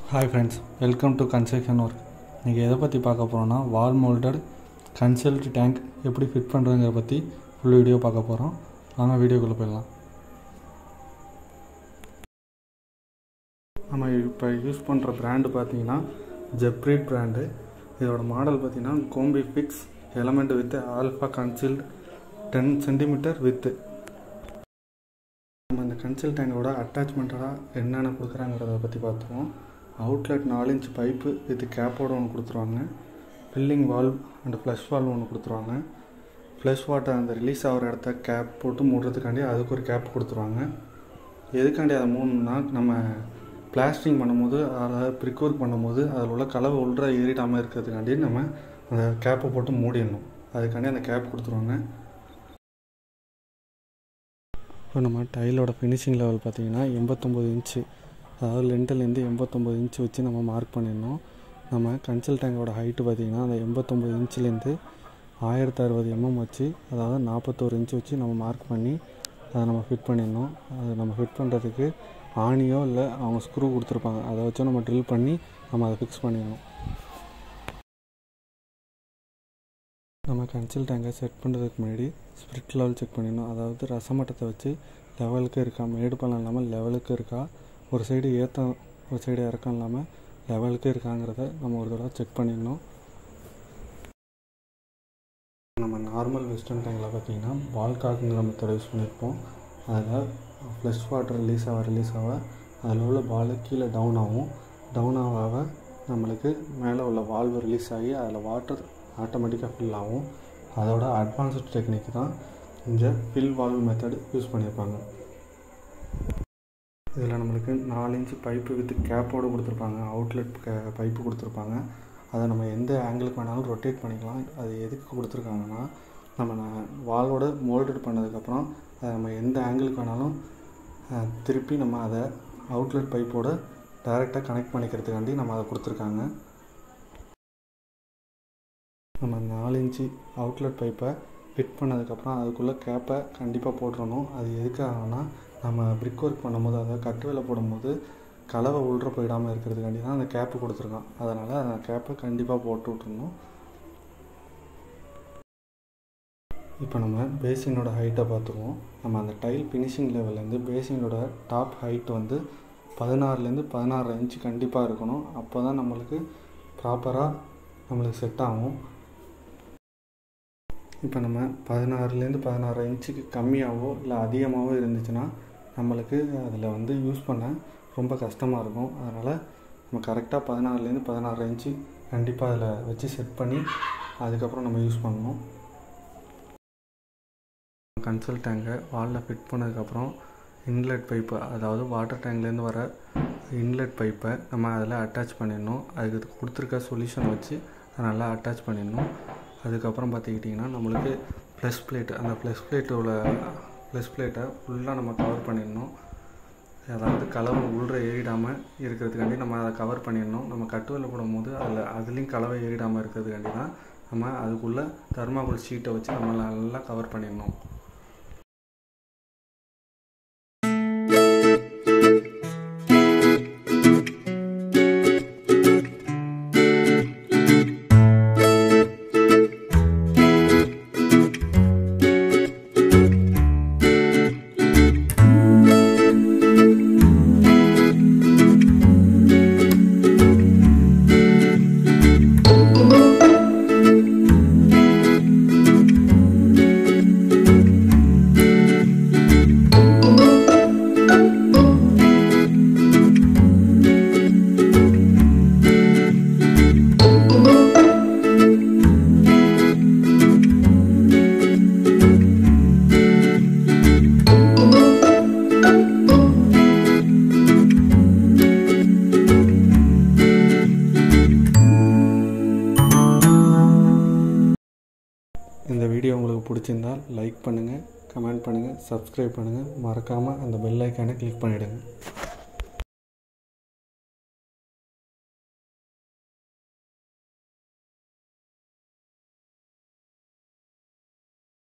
hi friends welcome to construction work இன்றைக்கி எதை பற்றி பார்க்க போகிறோன்னா வால் மோல்டட் கன்சல்ட் டேங்க் எப்படி ஃபிட் பண்ணுறதுங்கிற பற்றி ஃபுல் வீடியோ பார்க்க போகிறோம் வாங்க வீடியோக்குள்ளே போயிடலாம் நம்ம இப்போ யூஸ் பண்ணுற பிராண்டு பார்த்தீங்கன்னா ஜெப்ரீட் பிராண்டு இதோட மாடல் பார்த்தீங்கன்னா combi fix element with alpha concealed ten centimetre with நம்ம இந்த கன்சில் டேங்கோட அட்டாச்மெண்ட்டடாக என்னென்ன கொடுக்குறாங்கிறத பற்றி பார்த்துருவோம் அவுட்லெட் நாலு இன்ச் பைப்பு வித் கேப்போட ஒன்று கொடுத்துருவாங்க filling valve and flush valve ஒன்று கொடுத்துருவாங்க ஃப்ளஷ் வாட்டர் அந்த ரிலீஸ் ஆகிற இடத்த கேப் போட்டு மூடுறதுக்காண்டி அதுக்கு ஒரு கேப் கொடுத்துருவாங்க எதுக்காண்டி அதை மூணுனா நம்ம பிளாஸ்டிங் பண்ணும்போது அதாவது ப்ரிக் ஒர்க் பண்ணும்போது அதில் உள்ள கலவை உள்ள ஏறிடாமல் இருக்கிறதுக்காண்டி நம்ம அந்த கேப்பை போட்டு மூடிடணும் அதுக்காண்டி அந்த கேப் கொடுத்துருவாங்க இப்போ நம்ம டைலோட ஃபினிஷிங் லெவல் பார்த்தீங்கன்னா எண்பத்தொம்போது இன்ச்சு அதாவது லென்ட்டிலேருந்து எண்பத்தொம்போது இன்ச்சு வச்சு நம்ம மார்க் பண்ணிடணும் நம்ம கன்சல் டேங்கோட ஹைட்டு பார்த்திங்கன்னா அந்த எண்பத்தொம்போது இன்ச்சுலேருந்து ஆயிரத்தி அறுபது எம்எம் வச்சு அதாவது நாற்பத்தோரு இன்ச்சு வச்சு நம்ம மார்க் பண்ணி அதை நம்ம ஃபிட் பண்ணிடணும் அதை நம்ம ஃபிட் பண்ணுறதுக்கு ஆணியோ இல்லை அவங்க ஸ்க்ரூ கொடுத்துருப்பாங்க அதை வச்சு நம்ம ட்ரில் பண்ணி நம்ம அதை ஃபிக்ஸ் பண்ணிடணும் நம்ம கன்சில் டேங்கை செட் பண்ணுறதுக்கு முன்னாடி ஸ்பிரிட் லெவல் செக் பண்ணிடணும் அதாவது ரசமட்டத்தை வச்சு லெவலுக்கு இருக்கா மேடு பள்ளம் இல்லாமல் லெவலுக்கு இருக்கா ஒரு சைடு ஏற்றம் ஒரு சைடு இறக்கம் இல்லாமல் லெவலுக்கு இருக்காங்கிறத நம்ம ஒரு தடவை செக் பண்ணிடணும் நம்ம நார்மல் வெஸ்டர்ன் டேங்கில் பார்த்தீங்கன்னா பால் காக்குங்கிற மெத்தட் யூஸ் பண்ணியிருப்போம் அதில் ஃப்ளஷ் வாட்டர் ரிலீஸ் ஆக ரிலீஸ் ஆக அதில் உள்ள பால் கீழே டவுன் ஆகும் டவுன் ஆக ஆக நம்மளுக்கு மேலே உள்ள வால்வு ரிலீஸ் ஆகி அதில் வாட்டர் ஆட்டோமேட்டிக்காக ஃபில் ஆகும் அதோட அட்வான்ஸ்டு டெக்னிக் தான் இந்த ஃபில் வால்வ் மெத்தட் யூஸ் பண்ணியிருப்பாங்க இதில் நம்மளுக்கு நாலு இன்ச்சு பைப்பு வித் கேப்போடு கொடுத்துருப்பாங்க அவுட்லெட் பைப்பு கொடுத்துருப்பாங்க அதை நம்ம எந்த ஆங்கிளுக்கு வேணாலும் ரொட்டேட் பண்ணிக்கலாம் அது எதுக்கு கொடுத்துருக்காங்கன்னா நம்ம வால்வோட மோல்டட் பண்ணதுக்கப்புறம் அதை நம்ம எந்த ஆங்கிளுக்கு வேணாலும் திருப்பி நம்ம அதை அவுட்லெட் பைப்போட டைரெக்டாக கனெக்ட் பண்ணிக்கிறதுக்காண்டி நம்ம அதை கொடுத்துருக்காங்க நம்ம நாலு இன்ச்சு அவுட்லெட் பைப்பை ஃபிட் பண்ணதுக்கப்புறம் அதுக்குள்ளே கேப்பை கண்டிப்பாக போட்டுறணும் அது எதுக்காகனா நம்ம பிரிக் ஒர்க் பண்ணும்போது அதாவது கட்டு வேலை போடும்போது கலவை உள்ற போயிடாமல் இருக்கிறதுக்காண்டி தான் அந்த கேப்பு கொடுத்துருக்கான் அதனால் அந்த கேப்பை கண்டிப்பாக போட்டு விட்டுருணும் இப்போ நம்ம பேசினோட ஹைட்டை பார்த்துருவோம் நம்ம அந்த டைல் ஃபினிஷிங் லெவல்லேருந்து பேசினோட டாப் ஹைட் வந்து பதினாறுலேருந்து பதினாறு இன்ச்சு கண்டிப்பாக இருக்கணும் அப்போ தான் நம்மளுக்கு ப்ராப்பராக நம்மளுக்கு செட் ஆகும் இப்போ நம்ம பதினாறுலேருந்து பதினாறு இன்ச்சுக்கு கம்மியாகவோ இல்லை அதிகமாகவோ இருந்துச்சுன்னா நம்மளுக்கு அதில் வந்து யூஸ் பண்ண ரொம்ப கஷ்டமாக இருக்கும் அதனால் நம்ம கரெக்டாக பதினாறுலேருந்து பதினாறு இன்ச்சு கண்டிப்பாக அதில் வச்சு செட் பண்ணி அதுக்கப்புறம் நம்ம யூஸ் பண்ணணும் கன்சல் டேங்கை வாலில் ஃபிட் பண்ணதுக்கப்புறம் இன்லெட் பைப்பு அதாவது வாட்டர் டேங்க்லேருந்து வர இன்லெட் பைப்பை நம்ம அதில் அட்டாச் பண்ணிடணும் அதுக்கு கொடுத்துருக்க சொல்யூஷன் வச்சு அதை நல்லா அட்டாச் பண்ணிடணும் அதுக்கப்புறம் பார்த்துக்கிட்டிங்கன்னா நம்மளுக்கு ப்ளஸ் பிளேட் அந்த ப்ளஸ் பிளேட்டோட ப்ளஸ் பிளேட்டை ஃபுல்லாக நம்ம கவர் பண்ணிடணும் அதாவது கலவை உள்ள ஏறிடாமல் இருக்கிறதுக்காண்டி நம்ம அதை கவர் பண்ணிடணும் நம்ம கட்டுவலில் போடும்போது அதில் அதுலேயும் கலவை ஏறிடாமல் இருக்கிறதுக்காண்டி தான் நம்ம அதுக்குள்ளே தர்மாகோல் ஷீட்டை வச்சு நம்ம நல்லா கவர் பண்ணிடணும் இந்த வீடியோ உங்களுக்கு பிடிச்சிருந்தால் லைக் பண்ணுங்கள் கமெண்ட் பண்ணுங்கள் சப்ஸ்கிரைப் பண்ணுங்கள் மறக்காமல் அந்த பெல் ஐக்கானை கிளிக் பண்ணிவிடுங்க